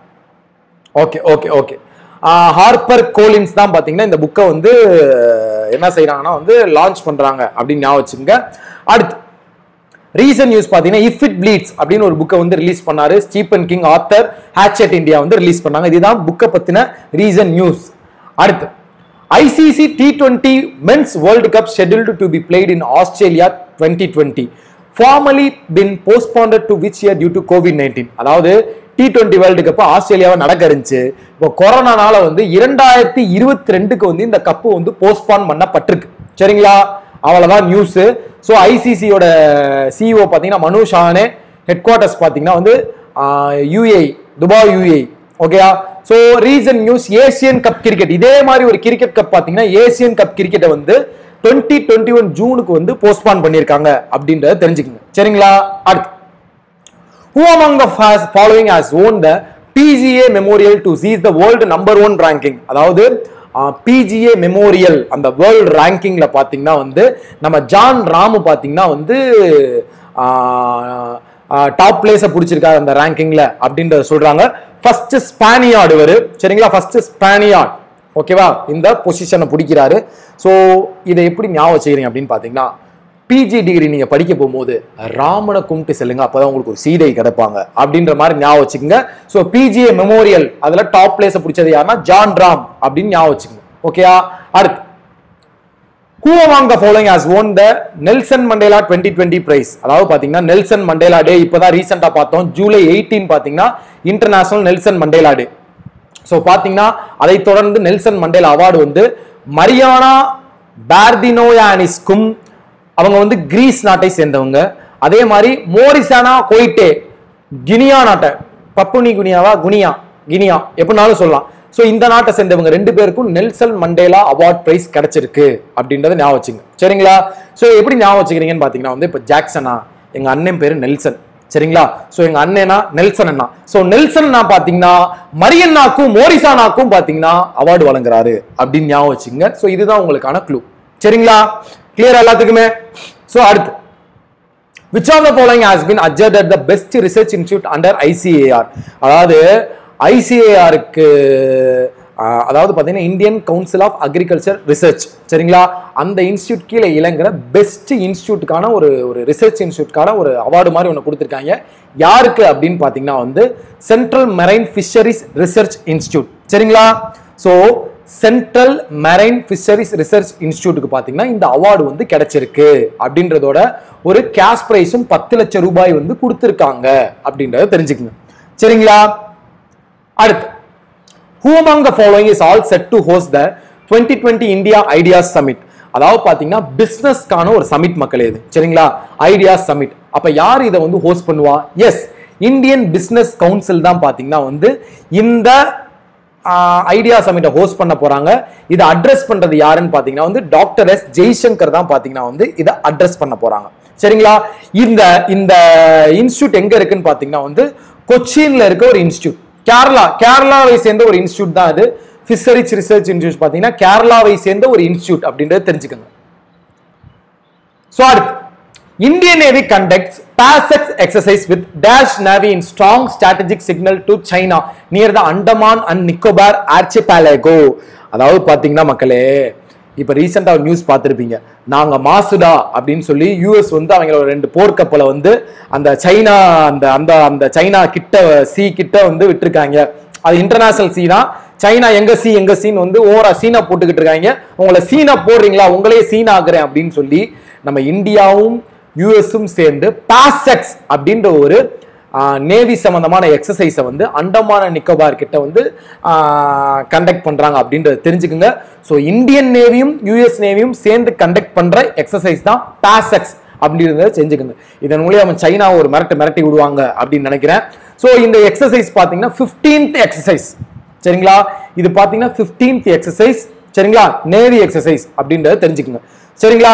okay okay okay Harper Collins தான் பார்த்தீங்கன்னா இந்த புக்கை வந்து என்ன செய்றாங்கன்னா வந்து லான்ச் பண்றாங்க அப்படின்னு ஞாபகம் வச்சுங்க அடுத்து ரீசன் நியூஸ் பார்த்தீங்கன்னா இஃப் இட் ப்ளீட்ஸ் அப்படின்னு ஒரு புக்கை வந்து ரிலீஸ் பண்ணாரு Stephen King author Hachette India வந்து ரிலீஸ் பண்ணாங்க இதுதான் புக்கை பத்தின ரீசன் நியூஸ் அடுத்து ICC T twenty men's world cup scheduled to be played in Australia twenty twenty formally been postponed to which year due to covid nineteen அதாவது T twenty world cup ஆஸ்திரேலியாவை நடக்க இருந்துச்சு இப்போ கொரோனானால வந்து இரண்டாயிரத்தி இருபத்தி ரெண்டுக்கு வந்து இந்த கப்பு வந்து போஸ்ட்பான் பண்ணப்பட்டிருக்கு சரிங்களா அவ்வளவுதான் நியூஸ் ஸோ ஐசிசியோட சிஇஓ பார்த்தீங்கன்னா மனு ஷானே ஹெட் குவார்ட்டர்ஸ் பார்த்தீங்கன்னா வந்து யூஏ துபாய் யூஏ ஓகேயா so recent news Asian cup cricket இதே மாதிரி ஒரு கிரிக்கெட் கப் பார்த்தீங்கன்னா ஏசியன் கப் கிரிக்கெட்டை வந்து டுவெண்ட்டி டுவெண்ட்டி ஒன் ஜூனுக்கு வந்து போஸ்ட்பான் பண்ணியிருக்காங்க அப்படின்றத தெரிஞ்சுக்கங்க சரிங்களா அடுத்து Who among the fas- following has won the PGA Memorial to seize the world number one ranking? அதாவது பிஜிஏ மெமோரியல் அந்த வேர்ல்ட் ரேங்கிங்ல பாத்தீங்கன்னா வந்து நம்ம ஜான் ராமு பாத்தீங்கன்னா வந்து டாப் பிளேஸை பிடிச்சிருக்காரு அந்த ரேங்கிங்ல அப்படின்றத சொல்றாங்க ஃபர்ஸ்ட் ஸ்பானியார்டு இவரு சரிங்களா ஃபர்ஸ்ட் ஸ்பானியார்ட் ஓகேவா இந்த பொசிஷனை பிடிக்கிறாரு ஸோ இதை எப்படி ஞாபகம் வச்சுக்கிறீங்க அப்படின்னு பார்த்தீங்கன்னா பிஜி டிகிரி நீங்க படிக்க போகும்போது ராமனை கும்பிட்டு செல்லுங்க அப்பதான் உங்களுக்கு ஒரு சீதை கிடைப்பாங்க அப்படின்ற மாதிரி ஞாபகம் வச்சுக்கோங்க ஸோ பிஜிஏ மெமோரியல் அதுல டாப் பிளேஸை பிடிச்சது யாருன்னா ஜான் ராம் அப்படின்னு ஞாபகம் வச்சுக்கோங்க ஓகேயா அடுத்து who among the following has won the Nelson Mandela twenty twenty prize அதாவது பாத்தீங்கன்னா நெல்சன் மண்டேலா டே இப்பதான் ரீசெண்டா பார்த்தோம் ஜூலை எயிட்டீன் பாத்தீங்கன்னா international Nelson Mandela day so பார்த்தீங்கன்னா அதை தொடர்ந்து நெல்சன் மண்டேலா அவார்டு வந்து மரியானா பேர்தினோயானிஸ்க்கும் அவங்க வந்து கிரீஸ் நாட்டை சேர்ந்தவங்க அதே மாதிரி மோரிசானா கோயிட்டே கினியா நாட்டை பப்புனி குனியாவா குனியா கினியா எப்படினாலும் சொல்லலாம் ஸோ இந்த நாட்டை சேர்ந்தவங்க ரெண்டு பேருக்கும் நெல்சன் மண்டேலா அவார்ட் பிரைஸ் கிடைச்சிருக்கு அப்படின்றத ஞாபகம் வச்சுங்க சரிங்களா ஸோ எப்படி ஞாபகம் வச்சுக்கிறீங்கன்னு பார்த்தீங்கன்னா வந்து இப்போ ஜாக்சனா எங்க அண்ணன் பேரு நெல்சன் சரிங்களா சோ எங்க அண்ணனா நெல்சன் அண்ணா சோ நெல்சன் அண்ணா பாத்தீங்கன்னா மரியண்ணாக்கும் மோரிசானாக்கும் பாத்தீங்கன்னா அவார்டு வழங்குறாரு அப்படின்னு ஞாபகம் வச்சுங்க சோ இதுதான் உங்களுக்கான க்ளூ சரிங்களா கிளியர் எல்லாத்துக்குமே சோ அடுத்து which of the following has been adjudged at the best research institute under ICAR அதாவது ஐசிஏஆருக்கு அதாவது பார்த்தீங்கன்னா Indian council of agriculture research சரிங்களா அந்த இன்ஸ்டியூட் கீழே இளங்குற பெஸ்ட் இன்ஸ்டியூட்டுக்கான ஒரு ஒரு ரிசர்ச் இன்ஸ்டியூட்கான ஒரு அவார்டு மாதிரி ஒன்று கொடுத்துருக்காங்க யாருக்கு அப்படின்னு பார்த்தீங்கன்னா வந்து central marine fisheries research institute சரிங்களா so central marine fisheries research இன்ஸ்டியூட்டுக்கு பார்த்தீங்கன்னா இந்த அவார்டு வந்து கிடைச்சிருக்கு அப்படின்றதோட ஒரு கேஷ் ப்ரைஸும் பத்து லட்சம் ரூபாய் வந்து கொடுத்துருக்காங்க அப்படின்றத தெரிஞ்சுக்கங்க சரிங்களா அடுத்து who among the following is all set to host the 2020 India Ideas Summit அதாவது பாத்தீங்கன்னா பிசினஸ்க்கான ஒரு சமிட் மக்களே இது சரிங்களா ஐடியாஸ் சமிட் அப்ப யார் இதை வந்து ஹோஸ்ட் பண்ணுவா எஸ் இந்தியன் பிசினஸ் கவுன்சில் தான் பாத்தீங்கன்னா வந்து இந்த ஐடியா சமிட்டை ஹோஸ்ட் பண்ண போறாங்க இதை அட்ரஸ் பண்றது யாருன்னு பாத்தீங்கன்னா வந்து டாக்டர் எஸ் ஜெய்சங்கர் தான் பாத்தீங்கன்னா வந்து இதை அட்ரஸ் பண்ண போறாங்க சரிங்களா இந்த இந்த இன்ஸ்டியூட் எங்க இருக்குன்னு பாத்தீங்கன்னா வந்து கொச்சின்ல இருக்க ஒரு இன்ஸ்டியூட் கேரளா கேரளாவை சேர்ந்த ஒரு இன்ஸ்டியூட் தான் இது ஃபிஷரிச் ரிசர்ச் இன்ஸ்டியூட் பார்த்தீங்கன்னா கேரளாவை சேர்ந்த ஒரு இன்ஸ்டியூட் அப்படின்றத தெரிஞ்சுக்கோங்க ஸோ அடுத்து Indian navy conducts PASSEX exercise with dash navy in strong strategic signal to China near the Andaman and Nicobar archipelago அதாவது பார்த்தீங்கன்னா மக்களே இப்போ ரீசெண்டாக ஒரு நியூஸ் பார்த்துருப்பீங்க நாங்கள் மாசுடா அப்படின்னு சொல்லி யூஎஸ் வந்து அவங்களோட ரெண்டு போர்க்கப்பலை வந்து அந்த சைனா அந்த அந்த அந்த சைனா கிட்ட சி கிட்ட வந்து விட்டுருக்காங்க அது இன்டர்நேஷனல் சி தான் சைனா எங்க சி எங்க சீன் வந்து ஓவரா சீனா போட்டுக்கிட்டு இருக்காங்க உங்களை சீனா போடுறீங்களா உங்களே சீனா ஆகுறேன் அப்படின்னு சொல்லி நம்ம இந்தியாவும் யூஎஸும் சேர்ந்து பாசெக்ஸ் அப்படின்ற ஒரு நேவி சம்பந்தமான எக்ஸசைஸை வந்து அண்டமான நிக்கோபார் கிட்ட வந்து கண்டக்ட் பண்றாங்க அப்படின்றத தெரிஞ்சுக்குங்க ஸோ இந்தியன் நேவியும் யூஎஸ் நேவியும் சேர்ந்து கண்டக்ட் பண்ற எக்ஸசைஸ் தான் பாசெக்ஸ் அப்படின்றத செஞ்சுக்கோங்க இதன் மூலியம் அவன் சைனா ஒரு மிரட்டு மிரட்டி விடுவாங்க அப்படின்னு நினைக்கிறேன் ஸோ இந்த எக்ஸசைஸ் பார்த்தீங்கன்னா ஃபிஃப்டீன்த் எக்ஸசைஸ் சரிங்களா இது பார்த்தீங்கன்னா ஃபிஃப்டீன்த் எக்ஸசைஸ் சரிங்களா நேவி எக்ஸசைஸ் அப்படின்றத தெரிஞ்சுக்கோங்க சரிங்களா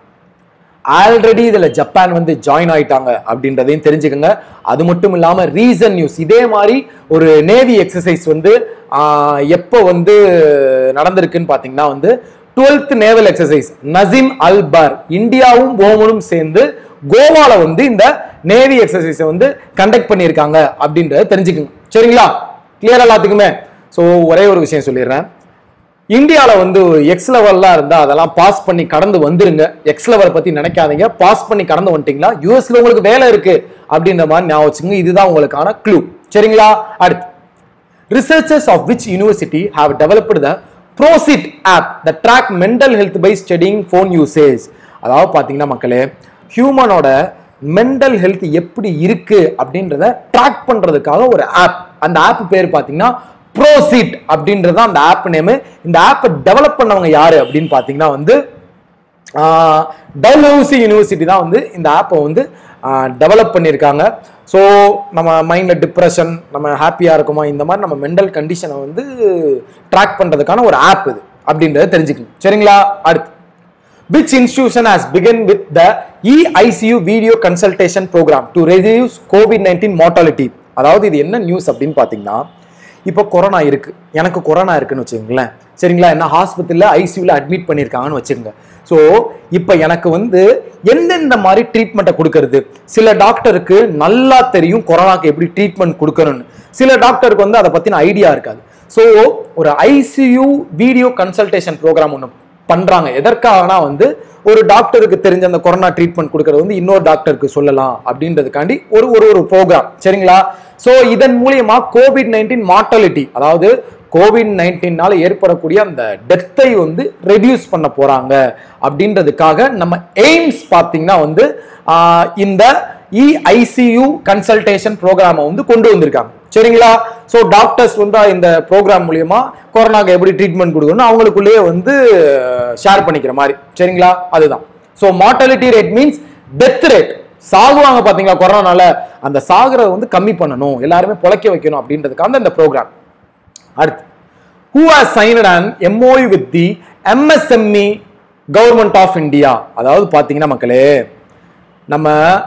ஆல்ரெடி இதுல ஜப்பான் வந்து ஜாயின் ஆயிட்டாங்க அப்படின்றதையும் தெரிஞ்சுக்கோங்க அது மட்டும் இல்லாம ரீசன் நியூஸ் இதே மாதிரி ஒரு நேவி எக்ஸசைஸ் வந்து ஆஹ், எப்போ வந்து நடந்திருக்குன்னு பாத்தீங்கன்னா வந்து twelfth naval exercise Naseem Al Bahr இந்தியாவும் ஓமனும் சேர்ந்து கோவால வந்து இந்த நேவி எக்ஸசைஸை வந்து கண்டக்ட் பண்ணியிருக்காங்க அப்படின்றத தெரிஞ்சுக்கோங்க சரிங்களா கிளியர் எல்லாத்துக்குமே ஸோ ஒரே ஒரு விஷயம் சொல்லிடுறேன் இந்தியாவில் வந்து எக்ஸ் லெவல்லாம் இருந்தா அதெல்லாம் பாஸ் பண்ணி கடந்து வந்துருங்க எக்ஸ் லெவல் பத்தி நினைக்காதீங்க பாஸ் பண்ணி கடந்து வந்துட்டீங்களா யூஎஸ்ல உங்களுக்கு வேலை இருக்கு அப்படின்ற மாதிரி ஞாபகம் வச்சுங்க இதுதான் உங்களுக்கான க்ளூ சரிங்களா அடுத்து researchers of which university have developed the prosit app that track mental health by studying phone usage அதாவது பார்த்தீங்கன்னா மக்களே ஹியூமனோட மென்டல் ஹெல்த் எப்படி இருக்கு அப்படின்றத ட்ராக் பண்றதுக்காக ஒரு ஆப் அந்த ஆப் பேர் பார்த்தீங்கன்னா ப்ரோசிட் அப்படின்றது தான் அந்த ஆப் நேமு இந்த ஆப்பை டெவலப் பண்ணவங்க யாரு அப்படின்னு பார்த்தீங்கன்னா வந்து டல்ஹவுசி யூனிவர்சிட்டி தான் வந்து இந்த ஆப்பை வந்து டெவலப் பண்ணியிருக்காங்க ஸோ நம்ம மைண்டில் டிப்ரெஷன் நம்ம ஹாப்பியாக இருக்குமா இந்த மாதிரி நம்ம மென்டல் கண்டிஷனை வந்து ட்ராக் பண்ணுறதுக்கான ஒரு ஆப் இது அப்படின்றத தெரிஞ்சுக்கணும் சரிங்களா அடுத்து which institution has begun with the EICU video consultation program to reduce COVID-19 mortality அதாவது இது என்ன நியூஸ் அப்படின்னு பார்த்தீங்கன்னா இப்போ கொரோனா இருக்கு எனக்கு கொரோனா இருக்குன்னு வச்சுக்கோங்களேன் சரிங்களா என்ன ஹாஸ்பிட்டலில் ஐசியூவில் அட்மிட் பண்ணியிருக்காங்கன்னு வச்சுக்கோங்க ஸோ இப்போ எனக்கு வந்து எந்தெந்த மாதிரி ட்ரீட்மெண்ட்டை கொடுக்கறது சில டாக்டருக்கு நல்லா தெரியும் கொரோனாக்கு எப்படி ட்ரீட்மெண்ட் கொடுக்கணும்னு சில டாக்டருக்கு வந்து அதை பற்றின ஐடியா இருக்காது ஸோ ஒரு ஐசியூ வீடியோ கன்சல்டேஷன் ப்ரோக்ராம் ஒன்று பண்றாங்க எதற்காகனா வந்து ஒரு டாக்டருக்கு தெரிஞ்ச அந்த கொரோனா ட்ரீட்மெண்ட் கொடுக்கறது வந்து இன்னொரு டாக்டருக்கு சொல்லலாம் அப்படின்றதுக்காண்டி ஒரு ஒரு ஒரு ப்ரோக்ராம் சரிங்களா ஸோ இதன் மூலியமா கோவிட் நைன்டீன் மார்டாலிட்டி அதாவது கோவிட் நைன்டீன்னால ஏற்படக்கூடிய அந்த டெத்தை வந்து ரெடியூஸ் பண்ண போறாங்க அப்படின்றதுக்காக நம்ம எய்ம்ஸ் பார்த்தீங்கன்னா வந்து ஆஹ், இந்த இஐசியு கன்சல்டேஷன் ப்ரோக்ராமை வந்து கொண்டு வந்திருக்காங்க சரிங்களா ஸோ டாக்டர்ஸ் வந்து இந்த ப்ரோக்ராம் மூலியமா கொரோனாக்கு எப்படி ட்ரீட்மெண்ட் கொடுக்கணும் அவங்களுக்குள்ளேயே வந்து ஷேர் பண்ணிக்கிற மாதிரி சரிங்களா அதுதான் so mortality rate means death rate சாகுவாங்க பாத்தீங்களா கொரோனால அந்த சாகுறத வந்து கம்மி பண்ணணும் எல்லாருமே பொழைக்க வைக்கணும் அப்படின்றதுக்காக இந்த ப்ரோக்ராம் அடுத்து who has signed an MOU with the MSME government of India அதாவது பாத்தீங்கன்னா மக்களே நம்ம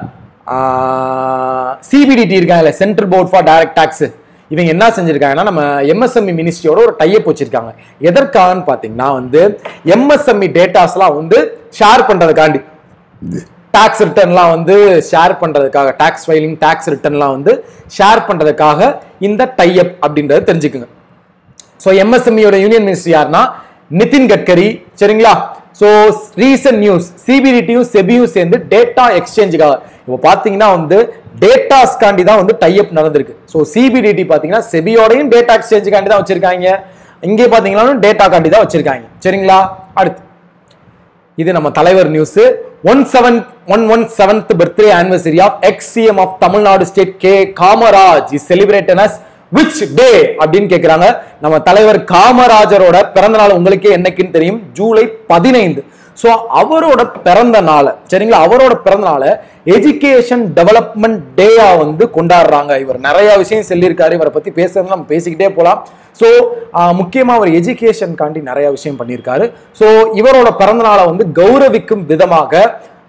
சிபிடிடி இருக்காங்கல்ல central board for direct tax இவங்க என்ன செஞ்சிருக்காங்கன்னா நம்ம எம்எஸ்எம்இ மினிஸ்ட்ரியோட ஒரு டைப் வச்சிருக்காங்க எதற்காகன்னு பாத்தீங்கன்னா வந்து எம்எஸ்எம்இ டேட்டாஸ்லாம் வந்து ஷேர் பண்றதுக்காண்டி டாக்ஸ் ரிட்டர்ன்லாம் வந்து ஷேர் பண்றதுக்காக டாக்ஸ் ஃபைலிங் டாக்ஸ் ரிட்டர்ன்லாம் வந்து ஷேர் பண்றதுக்காக இந்த டைப் அப்படின்றத தெரிஞ்சுக்குங்க ஸோ எம்எஸ்எம்இயோட யூனியன் மினிஸ்டர் யாருன்னா நிதின் கட்கரி சரிங்களா ஸோ ரீசன்ட் நியூஸ் சிபிடிடியும் செபியும் சேர்ந்து டேட்டா எக்ஸ்சேஞ்சுக்காக இப்போ பார்த்தீங்கன்னா வந்து டேட்டாஸ்காண்டி தான் வந்து டைப் நடந்திருக்கு ஸோ சிபிடிடி பார்த்தீங்கன்னா செபியோடையும் டேட்டா எக்ஸ்சேஞ்சுக்காண்டி தான் வச்சிருக்காங்க இங்கே பார்த்தீங்கன்னா டேட்டா காண்டி தான் வச்சிருக்காங்க சரிங்களா அடுத்து இது நம்ம தலைவர் news one seven one one seventh birthday anniversary of ex CM of Tamil Nadu state K Kamaraj is celebrated as which day அப்படின்னு கேக்குறாங்க நம்ம தலைவர் காமராஜரோட பிறந்த நாள் உங்களுக்கே என்னைக்குன்னு தெரியும் ஜூலை பதினைந்து ஸோ அவரோட பிறந்த நாளை சரிங்களா அவரோட பிறந்த நாளை எஜுகேஷன் டெவலப்மெண்ட் டேயா வந்து கொண்டாடுறாங்க இவர் நிறைய விஷயம் சொல்லியிருக்காரு இவரை பத்தி பேசுறது நம்ம பேசிக்கிட்டே போலாம் ஸோ முக்கியமாக அவர் எஜுகேஷன் காண்டி நிறைய விஷயம் பண்ணியிருக்காரு ஸோ இவரோட பிறந்த நாளை வந்து கௌரவிக்கும் விதமாக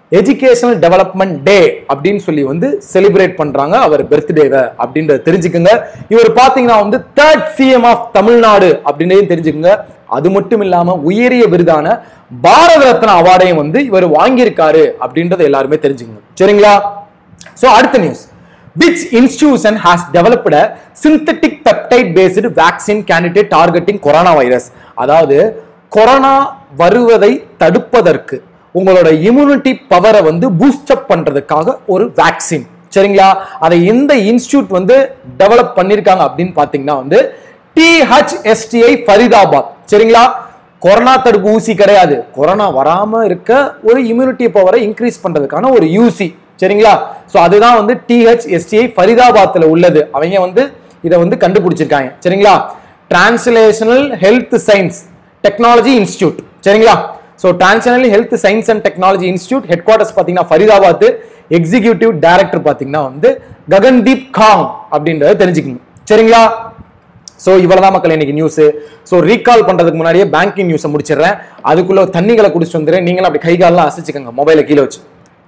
எஜுகேஷனல் டெவலப்மெண்ட் டே அப்படின்னு சொல்லி வந்து செலிப்ரேட் பண்றாங்க அவர் பர்த்டேவை அப்படின்றத தெரிஞ்சுக்குங்க இவர் பாத்தீங்கன்னா வந்து தேர்ட் சிஎம் ஆஃப் தமிழ்நாடு அப்படின்றதையும் தெரிஞ்சுக்குங்க அது மட்டும் இல்லாம உயரிய விருதான பாரத ரத்னா அவார்டையும் வந்து இவர் வாங்கியிருக்காரு அப்படின்றத எல்லாருமே தெரிஞ்சுக்கணும் சரிங்களா சோ அடுத்த news which institution has developed a synthetic peptide based vaccine candidate targeting coronavirus அதாவது கொரோனா வருவதை தடுப்பதற்கு உங்களோட இம்யூனிட்டி பவரை வந்து பூஸ்ட் அப் பண்றதுக்காக ஒரு வேக்சின் சரிங்களா அதை எந்த இன்ஸ்டியூட் வந்து டெவலப் பண்ணிருக்காங்க அப்படின்னு பாத்தீங்கன்னா வந்து டிஹெச்எஸ்டிஐ ஃபரிதாபாத் சரிங்களா கொரோனா தடுப்பு ஊசி கிடையாது கொரோனா வராம இருக்க ஒரு இம்யூனிட்டி பவரை இன்க்ரீஸ் பண்றதுக்கான ஒரு யூசி சரிங்களா சோ அதுதான் வந்து டிஹெச்எஸ்டிஐ ஃபரிதாபாத்ல உள்ளது அவங்க வந்து இதை வந்து கண்டுபிடிச்சிருக்காங்க சரிங்களா translational health science technology institute சரிங்களா so translational health science and technology institute headquarters பார்த்தீங்கன்னா ஃபரிதாபாத் எக்ஸிகியூட்டிவ் டைரக்டர் பார்த்தீங்கன்னா வந்து ககன்தீப் காங் அப்படின்றத தெரிஞ்சுக்கணும் சரிங்களா ஸோ இவ்வளவுதான் மக்கள் இன்னைக்கு நியூஸ் ஸோ ரீகால் பண்றதுக்கு முன்னாடியே பேங்கிங் நியூஸை முடிச்சிடுறேன் அதுக்குள்ள தண்ணிகளை குடிச்சிட்டு வந்துடுறேன் நீங்களும் அப்படி கை காலெல்லாம் அசைச்சுக்கோங்க மொபைலை கீழே வச்சு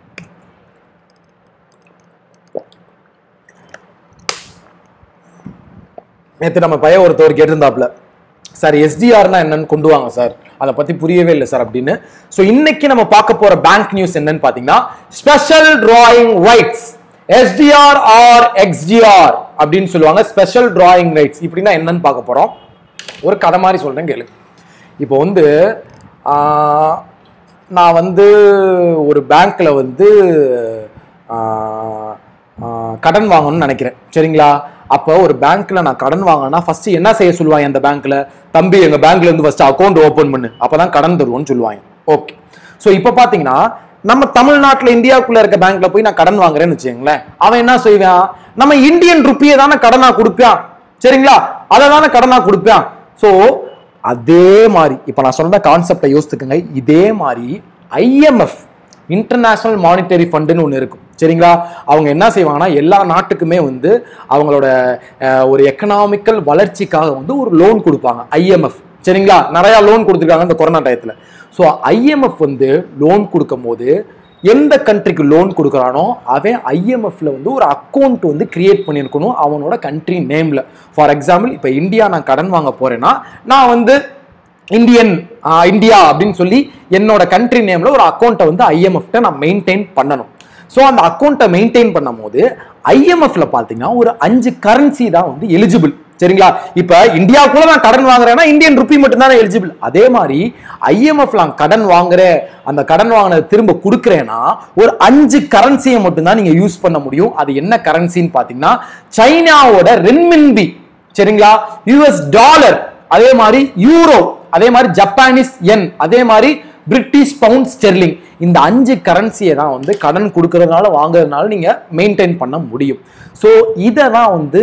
நேற்று நம்ம பையன் ஒருத்தவர் கேட்டிருந்தாப்ல சார் எஸ்டிஆர்னா என்னன்னு கொண்டு வாங்க சார் அதை பத்தி புரியவே இல்லை சார் அப்படின்னு ஸோ இன்னைக்கு நம்ம பார்க்க போற பேங்க் நியூஸ் என்னன்னு பாத்தீங்கன்னா special drawing rights SDR or XDR அப்படின்னு சொல்லுவாங்க ஸ்பெஷல் டிராயிங் ரைட்ஸ் இப்படின்னா என்னன்னு பார்க்க போறோம் ஒரு கதை மாதிரி சொல்றேன் கேளு இப்போ வந்து ஆஹ், நான் வந்து ஒரு பேங்க்ல வந்து ஆஹ், ஆஹ், கடன் வாங்கணும்னு நினைக்கிறேன் சரிங்களா அப்போ ஒரு பேங்க்ல நான் கடன் வாங்கினா ஃபர்ஸ்ட் என்ன செய்ய சொல்லுவாங்க அந்த பேங்க்ல தம்பி எங்க பேங்க்ல இருந்து ஃபர்ஸ்ட் அக்கௌண்ட் ஓபன் பண்ணு அப்பதான் கடன் தருவோம்னு சொல்லுவாங்க ஓகே ஸோ இப்போ பாத்தீங்கன்னா நம்ம தமிழ்நாட்டுல இந்தியாவுக்குள்ள இருக்க பேங்க்ல போய் நான் கடன் வாங்குறேன்னு வச்சுக்கோங்களேன் அவன் என்ன செய்வான் நம்ம இந்தியன் ருப்பியை தானே கடனா கொடுப்பான் சரிங்களா அதை தானே கடனா கொடுப்பான் ஸோ அதே மாதிரி இப்போ நான் சொன்ன கான்செப்டை யோசித்துக்கங்க இதே மாதிரி ஐஎம்எஃப் இன்டர்நேஷனல் மானிட்டரி ஃபண்டுன்னு ஒன்று இருக்கும் சரிங்களா அவங்க என்ன செய்வாங்கன்னா எல்லா நாட்டுக்குமே வந்து அவங்களோட அஹ், ஒரு எக்கனாமிக்கல் வளர்ச்சிக்காக வந்து ஒரு லோன் கொடுப்பாங்க ஐஎம்எஃப் சரிங்களா நிறைய லோன் கொடுத்துருக்காங்க இந்த கொரோனா டயத்தில் ஸோ ஐஎம்எஃப் வந்து லோன் கொடுக்கும் போது எந்த கண்ட்ரிக்கு லோன் கொடுக்குறானோ அவன் ஐஎம்எஃப்ல வந்து ஒரு அக்கௌண்ட் வந்து கிரியேட் பண்ணியிருக்கணும் அவனோட கண்ட்ரி நேம்ல ஃபார் எக்ஸாம்பிள் இப்போ இந்தியா நான் கடன் வாங்க போறேன்னா நான் வந்து இந்தியன் ஆஹ், இந்தியா அப்படின்னு சொல்லி என்னோட கண்ட்ரி நேம்ல ஒரு அக்கௌண்ட்டை வந்து ஐஎம்எஃப்ட நான் மெயின்டைன் பண்ணணும் ஸோ அந்த அக்கௌண்ட்டை மெயின்டைன் பண்ணும்போது ஐஎம்எஃப்ல பார்த்தீங்கன்னா ஒரு அஞ்சு கரன்சி தான் வந்து எலிஜிபிள் சரிங்களா இப்ப இந்தியாவுக்குள்ள நான் கடன் வாங்குறேன்னா இந்தியன் ருப்பி மட்டும் தான் எலிஜிபிள் அதே மாதிரி ஐஎம்எஃப்ல நான் கடன் வாங்குறேன் அந்த கடன் வாங்கினதை திரும்ப கொடுக்குறேன்னா ஒரு அஞ்சு கரன்சியை மட்டும்தான் நீங்க யூஸ் பண்ண முடியும் அது என்ன கரன்சின்னு பாத்தீங்கன்னா சைனாவோட ரென்மின்பி சரிங்களா யூஎஸ் டாலர் அதே மாதிரி யூரோ அதே மாதிரி ஜப்பானீஸ் என் அதே மாதிரி பிரிட்டிஷ் பவுண்ட் ஸ்டெர்லிங் இந்த அஞ்சு கரன்சியை தான் வந்து கடன் கொடுக்கறதுனால வாங்குறதுனால நீங்க மெயின்டைன் பண்ண முடியும் ஸோ இதை தான் வந்து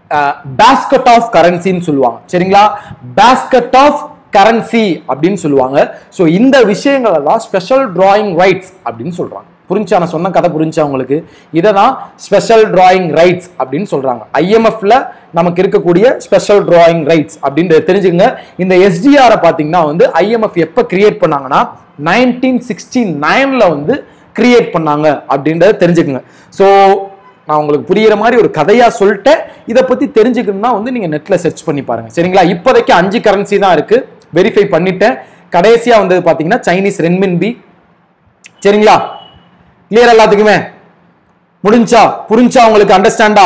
பேஸ்கட் ஆஃப் கரன்சின்னு சொல்லுவாங்க சரிங்களா பேஸ்கட் ஆஃப் கரன்சி அப்படின்னு சொல்லுவாங்க ஸோ இந்த விஷயங்களை தான் ஸ்பெஷல் டிராயிங் ரைட்ஸ் அப்படின்னு சொல்றாங்க புரிஞ்சா நான் சொன்ன கதை புரிஞ்சா உங்களுக்கு இதை தான் ஸ்பெஷல் டிராயிங் ரைட்ஸ் அப்படின்னு சொல்றாங்க ஐஎம்எஃப்ல நமக்கு இருக்கக்கூடிய ஸ்பெஷல் டிராயிங் ரைட்ஸ் அப்படின்றத தெரிஞ்சுக்கங்க இந்த எஸ்டிஆரை பார்த்தீங்கன்னா வந்து ஐஎம்எஃப் எப்போ கிரியேட் பண்ணாங்கன்னா நைன்டீன் சிக்ஸ்டி நைன்ல வந்து கிரியேட் பண்ணாங்க அப்படின்றத தெரிஞ்சுக்கங்க ஸோ நான் உங்களுக்கு புரியுற மாதிரி ஒரு கதையா சொல்லிட்டேன் இதை பத்தி தெரிஞ்சுக்கணும்னா வந்து நீங்க நெட்ல சர்ச் பண்ணி பாருங்க சரிங்களா இப்போதைக்கு அஞ்சு கரன்சி தான் இருக்கு வெரிஃபை பண்ணிட்டேன் கடைசியா வந்தது பாத்தீங்கன்னா சைனீஸ் ரென்மின்பி சரிங்களா கிளியர் எல்லாத்துக்குமே முடிஞ்சா புரிஞ்சா உங்களுக்கு அண்டர்ஸ்டாண்டா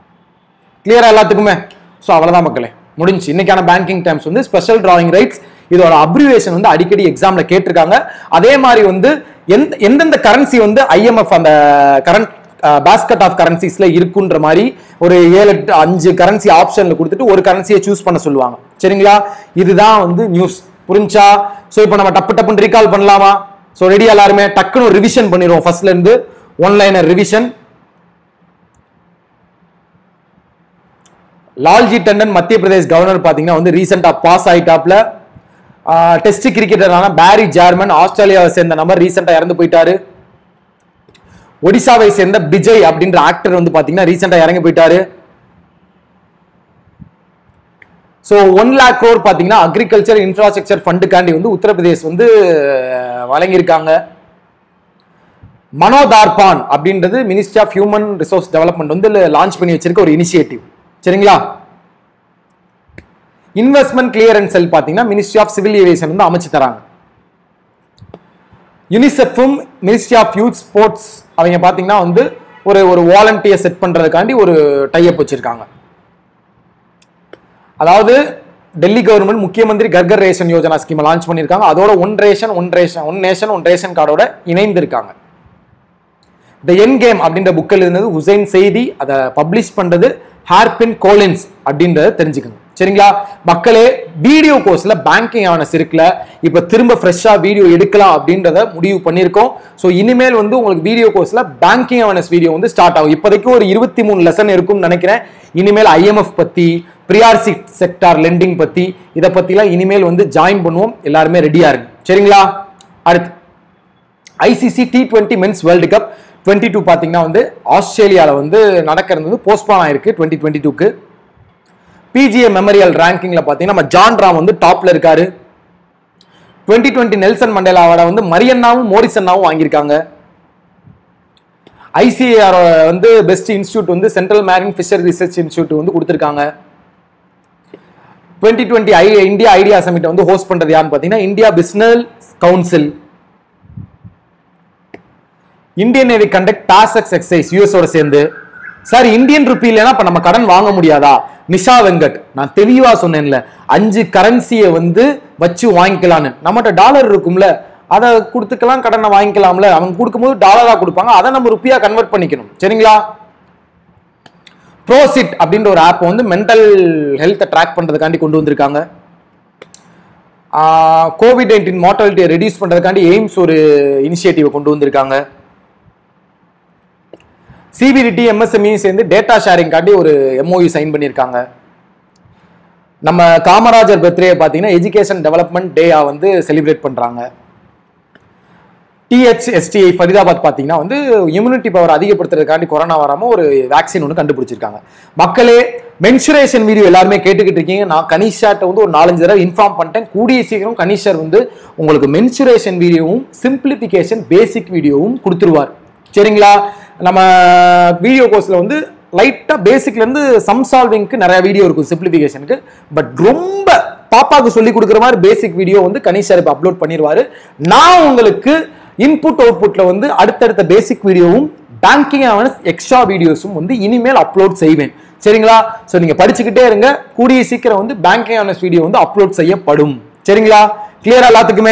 கிளியரா எல்லாத்துக்குமே ஸோ அவ்வளவுதான் மக்களே முடிஞ்சு இன்னைக்கான பேங்கிங் டைம்ஸ் வந்து ஸ்பெஷல் டிராயிங் ரைட்ஸ் இதோட அப்ரிவேஷன் வந்து அடிக்கடி எக்ஸாம்ல கேட்டிருக்காங்க அதே மாதிரி வந்து எந்த எந்தெந்த கரன்சி வந்து ஐஎம்எஃப் அந்த கரண்ட் பாஸ்கெட் ஆஃப் கரன்சிஸ்ல இருக்குன்ற மாதிரி ஒரு ஏழு எட்டு அஞ்சு கரன்சி ஆப்ஷன்ல கொடுத்துட்டு ஒரு கரன்சியை சூஸ் பண்ண சொல்லுவாங்க சரிங்களா இதுதான் வந்து நியூஸ் புரிஞ்சா ஸோ இப்போ நம்ம டப்பு டப்புன்னு ரீகால் பண்ணலாமா ஸோ ரெடி எல்லாருமே டக்குன்னு ரிவிஷன் பண்ணிடுவோம் ஃபர்ஸ்ட்ல இருந்து ஒன்லைனர் ரிவிஷன் லால்ஜி டண்டன் மத்திய பிரதேஷ் கவர்னர் பாத்தீங்கன்னா வந்து ரீசெண்டா பாஸ் ஆயிட்டாப்ல டெஸ்ட் கிரிக்கெட்டரான பேரி ஜார்மன் ஆஸ்திரேலியாவை சேர்ந்த நபர் ரீசெண்டா இறந்து போயிட்டாரு ஒடிசாவை சேர்ந்த பிஜய் அப்படின்ற ஆக்டர் வந்து பாத்தீங்கன்னா ரீசெண்டா இறங்கி போயிட்டாரு ஸோ ஒன் லேக் crore பாத்தீங்கன்னா அக்ரிகல்ச்சர் இன்ஃப்ராஸ்ட்ரக்சர் ஃபண்டுக்காண்டி வந்து உத்தரப்பிரதேஷ் வந்து அஹ், வழங்கியிருக்காங்க மனோதார்பான் அப்படின்றது ministry of human resource development வந்து லான்ச் பண்ணி வச்சிருக்க ஒரு இனிஷியேட்டிவ் சரிங்களா இன்வெஸ்ட்மெண்ட் கிளியரன்ஸ் செல் பார்த்தீங்கன்னா மினிஸ்ட்ரி ஆஃப் சிவில் ஏவியேஷன் வந்து அமைச்சு தராங்க யுனிசெஃப்பும் மினிஸ்ட்ரி ஆஃப் யூத் ஸ்போர்ட்ஸ் அவங்க பார்த்தீங்கன்னா வந்து ஒரு ஒரு வாலண்டியர் செட் பண்றதுக்காண்டி ஒரு டைப் வச்சிருக்காங்க அதாவது டெல்லி கவர்மெண்ட் முக்கியமந்திரி கர்கர் ரேஷன் யோஜனா ஸ்கீம் லான்ச் பண்ணியிருக்காங்க அதோட one ration one ration one nation one ration கார்டோட இணைந்து இருக்காங்க த என் கேம் அப்படின்ற புக்கில் இருந்தது ஹுசைன் செய்தி அதை பப்ளிஷ் பண்றது ஹார்பின் கோலின்ஸ் அப்படின்றத தெரிஞ்சுக்கணும் சரிங்களா மக்களே வீடியோ கோர்ஸ்ல பேங்கிங் அவேர்னஸ் இருக்குல்ல இப்போ திரும்ப ஃப்ரெஷ்ஷா வீடியோ எடுக்கலாம் அப்படின்றத முடிவு பண்ணியிருக்கோம் ஸோ இனிமேல் வந்து உங்களுக்கு வீடியோ கோர்ஸ்ல பேங்கிங் அவேர்னஸ் வீடியோ வந்து ஸ்டார்ட் ஆகும் இப்போதைக்கு ஒரு இருபத்தி மூணு லெசன் இருக்கும்னு நினைக்கிறேன் இனிமேல் ஐஎம்எஃப் பத்தி ப்ரியாரிசி செக்டார் லெண்டிங் பத்தி இதை பத்திலாம் இனிமேல் வந்து ஜாயின் பண்ணுவோம் எல்லாருமே ரெடியா இருக்கு சரிங்களா அடுத்து ICC T twenty men's world cup twenty two பார்த்தீங்கன்னா வந்து ஆஸ்திரேலியாவில் வந்து நடக்கிறது வந்து போஸ்ட்பான் ஆயிருக்கு டுவெண்ட்டி டுவெண்ட்டி டூக்கு பிஜிஏ மெமரியல் ரேங்கிங்ல பார்த்தீங்கன்னா நம்ம ஜான் ராம் வந்து டாப்ல இருக்காரு டுவெண்ட்டி டுவெண்ட்டி நெல்சன் மண்டேலா அவார்டை வந்து மரியன்னாவும் மோரிசன்னாவும் வாங்கியிருக்காங்க ஐசிஏஆர் வந்து பெஸ்ட் இன்ஸ்டியூட் வந்து central marine fisher research institute வந்து கொடுத்துருக்காங்க twenty twenty I India idea summit வந்து ஹோஸ்ட் பண்றது யாருன்னு பார்த்தீங்கன்னா India business council Indian navy conduct டாசக்ஸ் எக்ஸைஸ் யூஎஸோட சேர்ந்து சார் இந்தியன் ருப்பி இல்லைன்னா இப்ப நம்ம கடன் வாங்க முடியாதா நிஷா வெங்கட் நான் தெளிவா சொன்னேன்ல அஞ்சு கரன்சியை வந்து வச்சு வாங்கிக்கலான்னு நம்மகிட்ட டாலர் இருக்கும்ல அதை கொடுத்துக்கலாம் கடனை வாங்கிக்கலாம்ல அவங்க கொடுக்கும்போது டாலரா கொடுப்பாங்க அதை நம்ம ருப்பியா கன்வெர்ட் பண்ணிக்கணும் சரிங்களா ப்ரோசிட் அப்படின்ற ஒரு ஆப் வந்து மென்டல் ஹெல்த்தை ட்ராக் பண்றதுக்காண்டி கொண்டு வந்திருக்காங்க கோவிட் நைன்டீன் மார்டாலிட்டியை ரெடியூஸ் பண்றதுக்காண்டி எய்ம்ஸ் ஒரு இனிஷியேட்டிவை கொண்டு வந்திருக்காங்க சிபிடிடி எம்எஸ்எம்இ சேர்ந்து டேட்டா ஷேரிங் காட்டி ஒரு எம்ஓயு சைன் பண்ணியிருக்காங்க நம்ம காமராஜர் பர்த்டே பார்த்தீங்கன்னா எஜுகேஷன் டெவலப்மெண்ட் டேயா வந்து செலிப்ரேட் பண்றாங்க டிஹெச்எஸ்டிஐ ஃபரிதாபாத் பார்த்தீங்கன்னா வந்து இம்யூனிட்டி பவர் அதிகப்படுத்துறதுக்காண்டி கொரோனா வராமல் ஒரு வேக்சின் ஒன்று கண்டுபிடிச்சிருக்காங்க மக்களே மென்சுரேஷன் வீடியோ எல்லாருமே கேட்டுக்கிட்டு இருக்கீங்க நான் கனிஷாட்ட வந்து ஒரு நாலஞ்சு தடவை இன்ஃபார்ம் பண்ணிட்டேன் கூடிய சீக்கிரம் கனிஷர் வந்து உங்களுக்கு மென்சுரேஷன் வீடியோவும் சிம்பிளிஃபிகேஷன் பேசிக் வீடியோவும் கொடுத்துருவார் சரிங்களா நம்ம வீடியோ கோர்ஸில் வந்து லைட்டாக பேசிக்லேருந்து சம் சால்விங்க்கு நிறைய வீடியோ இருக்கும் சிம்பிளிஃபிகேஷனுக்கு பட் ரொம்ப பாப்பாவுக்கு சொல்லி கொடுக்குற மாதிரி பேசிக் வீடியோ வந்து கனிஷர் இப்போ அப்லோட் பண்ணிடுவாரு நான் உங்களுக்கு இன்புட் அவுட்புட்ல வந்து அடுத்தடுத்த பேசிக் வீடியோவும் பேங்கிங் அவேர்னஸ் எக்ஸ்ட்ரா வீடியோஸும் வந்து இனிமேல் அப்லோட் செய்வேன் சரிங்களா ஸோ நீங்க படிச்சுக்கிட்டே இருங்க கூடிய சீக்கிரம் வந்து பேங்கிங் அவேர்னஸ் வீடியோ வந்து அப்லோட் செய்யப்படும் சரிங்களா கிளியரா எல்லாத்துக்குமே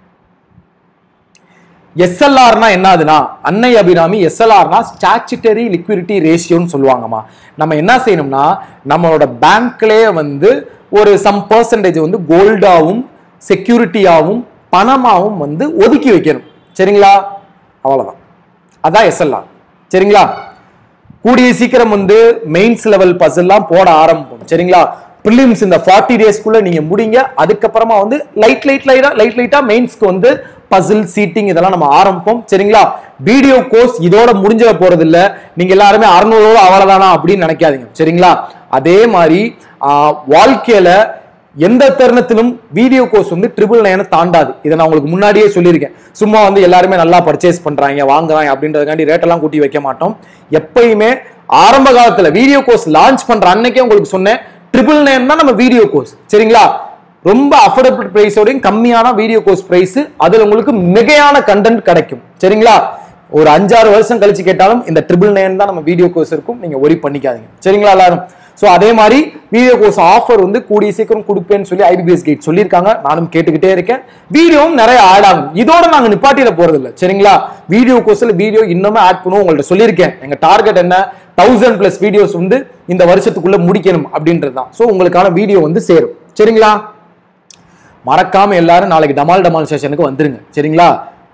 எஸ்எல்ஆர்னா என்னதுன்னா அன்னை அபிராமி எஸ்எல்ஆர்னா ஸ்டாச்சுட்டரி லிக்விடிட்டி ரேஷியோன்னு சொல்லுவாங்கம்மா நம்ம என்ன செய்யணும்னா நம்மளோட பேங்க்லயே வந்து ஒரு சம் பர்சன்டேஜ் வந்து கோல்டாவும் செக்யூரிட்டியாவும் பணமாவும் வந்து ஒதுக்கி வைக்கணும் சரிங்களா அவ்வளவுதான் அதான் எஸ்எல்ஆர் சரிங்களா கூடிய சீக்கிரம் வந்து மெயின்ஸ் லெவல் பஸ்லாம் போட ஆரம்பிப்போம் சரிங்களா ப்ரிலிம்ஸ் இந்த ஃபார்ட்டி டேஸ்க்குள்ள நீங்க முடிங்க அதுக்கப்புறமா வந்து லைட் லைட் லைட்டா லைட் லைட்டா மெயின்ஸ்க்கு வந்து பசில் சீட்டிங் இதெல்லாம் நம்ம ஆரம்பிப்போம் சரிங்களா வீடியோ கோர்ஸ் இதோட முடிஞ்சிட போறது இல்ல நீங்க எல்லாருமே அறநூறோட அவ்வளவுதானா அப்படின்னு நினைக்காதீங்க சரிங்களா அதே மாதிரி ஆஹ், வாழ்க்கையில எந்த தருணத்திலும் வீடியோ கோர்ஸ் வந்து ட்ரிபிள் நைனை தாண்டாது இதை நான் உங்களுக்கு முன்னாடியே சொல்லியிருக்கேன் சும்மா வந்து எல்லாருமே நல்லா பர்ச்சேஸ் பண்றாங்க வாங்குறாங்க அப்படின்றதுக்காண்டி ரேட்டெல்லாம் கூட்டி வைக்க மாட்டோம் எப்பயுமே ஆரம்ப காலத்துல வீடியோ கோர்ஸ் லான்ச் பண்ற அன்னைக்கே உங்களுக்கு சொன்னேன் ட்ரிபிள் நைன் தான் நம்ம வீடியோ கோர்ஸ் சரிங்களா ரொம்ப அஃபோர்டபுள் பிரைஸோடையும் கம்மியான வீடியோ கோர்ஸ் பிரைஸ் அதுல உங்களுக்கு மிகையான கண்டென்ட் கிடைக்கும் சரிங்களா ஒரு அஞ்சாறு வருஷம் கழிச்சு கேட்டாலும் இந்த ட்ரிபிள் நைன் தான் நம்ம வீடியோ கோர்ஸ் இருக்கும் நீங்க ஒரி பண்ணிக்காதீங்க சரிங்களா எல்லாரும் ஸோ அதே மாதிரி வீடியோ கோர்ஸ் ஆஃபர் வந்து கூடிய சீக்கிரம் கொடுப்பேன்னு சொல்லி ஐபிபிஎஸ் கேட் சொல்லியிருக்காங்க நானும் கேட்டுக்கிட்டே இருக்கேன் வீடியோவும் நிறைய ஆட் ஆகும் இதோட நாங்க நிப்பாட்டியில போறது இல்ல சரிங்களா வீடியோ கோர்ஸ்ல வீடியோ இன்னுமே ஆட் பண்ணுவோம் உங்கள்ட்ட சொல்லியிருக்கேன் எங்க டார்கெட் என்ன தௌசண்ட் பிளஸ் வீடியோஸ் வந்து இந்த வருஷத்துக்குள்ள முடிக்கணும் அப்படின்றது தான் ஸோ உங்களுக்கான வீடியோ வந்து சேரும் சரிங்களா மறக்காம எல்லாரும் நாளைக்கு டமால் டமால் செஷனுக்கு வந்துருங்க சரிங்களா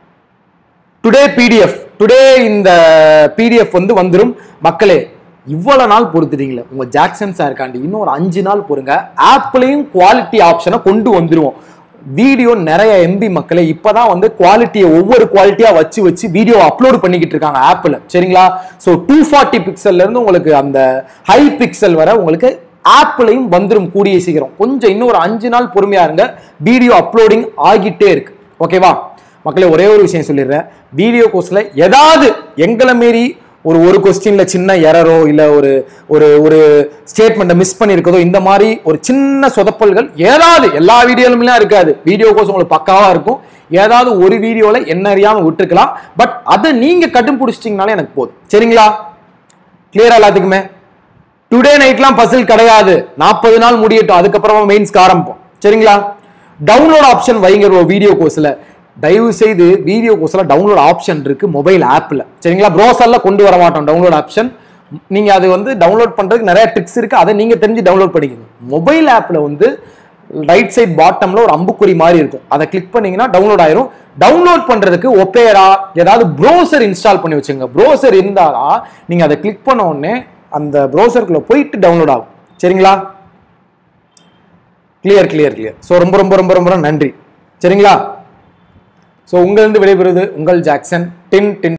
டுடே பிடிஎஃப் டுடே இந்த பிடிஎஃப் வந்து வந்துரும் மக்களே இவ்வளவு நாள் பொறுத்துட்டீங்களே உங்க ஜாக்சன் சார் காண்டி இன்னும் ஒரு அஞ்சு நாள் பொறுங்க ஆப்லயும் குவாலிட்டி ஆப்ஷனை கொண்டு வந்துருவோம் வீடியோ நிறைய எம்பி மக்களே இப்பதான் வந்து குவாலிட்டியை ஒவ்வொரு குவாலிட்டியா வச்சு வச்சு வீடியோ அப்லோட் பண்ணிக்கிட்டு இருக்காங்க ஆப்ல சரிங்களா ஸோ டூ ஃபார்ட்டி பிக்சல்ல இருந்து உங்களுக்கு அந்த ஹை பிக்சல் வர உங்களுக்கு ஆப்லையும் வந்துரும் கூடிய சீக்கிரம் கொஞ்சம் இன்னும் ஒரு அஞ்சு நாள் பொறுமையா இருங்க வீடியோ அப்லோடிங் ஆகிட்டே இருக்கு ஓகேவா மக்களே ஒரே ஒரு விஷயம் சொல்லிடுறேன் வீடியோ கோர்ஸில் ஏதாவது எங்களை மீறி ஒரு ஒரு கொஸ்டின்ல சின்ன எரரோ இல்ல ஒரு ஒரு ஒரு ஸ்டேட்மெண்ட்டை மிஸ் பண்ணியிருக்கதோ இந்த மாதிரி ஒரு சின்ன சொதப்பல்கள் ஏதாவது எல்லா வீடியோலுமே இருக்காது வீடியோ கோர்ஸ் உங்களுக்கு பக்காவா இருக்கும் ஏதாவது ஒரு வீடியோல என்ன அறியாம விட்டுருக்கலாம் பட் அதை நீங்க கட்டும் பிடிச்சிட்டிங்கனாலே எனக்கு போதும் சரிங்களா கிளியரா எல்லாத்துக்குமே டுடே நைட்லாம் பசில் கிடையாது நாற்பது நாள் முடியட்டும் அதுக்கப்புறமா மெயின்ஸ்க்கு ஆரம்பிப்போம் சரிங்களா டவுன்லோட் ஆப்ஷன் வைங்க ஒரு வீடியோ கோர்ஸ்ல தயவு செய்து வீடியோ கோர்ஸ்ல டவுன்லோட் ஆப்ஷன் இருக்கு மொபைல் ஆப்ல சரிங்களா ப்ரோசர்ல கொண்டு வர மாட்டோம் டவுன்லோட் ஆப்ஷன் நீங்க அது வந்து டவுன்லோட் பண்றதுக்கு நிறைய ட்ரிக்ஸ் இருக்கு அதை நீங்க தெரிஞ்சு டவுன்லோட் பண்ணிக்கணும் மொபைல் ஆப்ல வந்து ரைட் சைட் பாட்டம்ல ஒரு அம்புக்குறி மாதிரி இருக்கும் அதை கிளிக் பண்ணீங்கன்னா டவுன்லோட் ஆயிரும் டவுன்லோட் பண்றதுக்கு ஒப்பேரா ஏதாவது ப்ரோசர் இன்ஸ்டால் பண்ணி வச்சுங்க ப்ரோசர் இருந்தாதான் நீங்க அதை கிளிக் பண்ண உடனே அந்த ப்ரௌசருக்குள்ள போயிட்டு டவுன்லோட் ஆகும் சரிங்களா கிளியர் கிளியர் கிளியர் ஸோ ரொம்ப ரொம்ப ரொம்ப ரொம்ப நன்றி சரிங்களா ஸோ உங்களிருந்து விடைபெறுவது உங்கள் ஜாக்சன் டின் டின்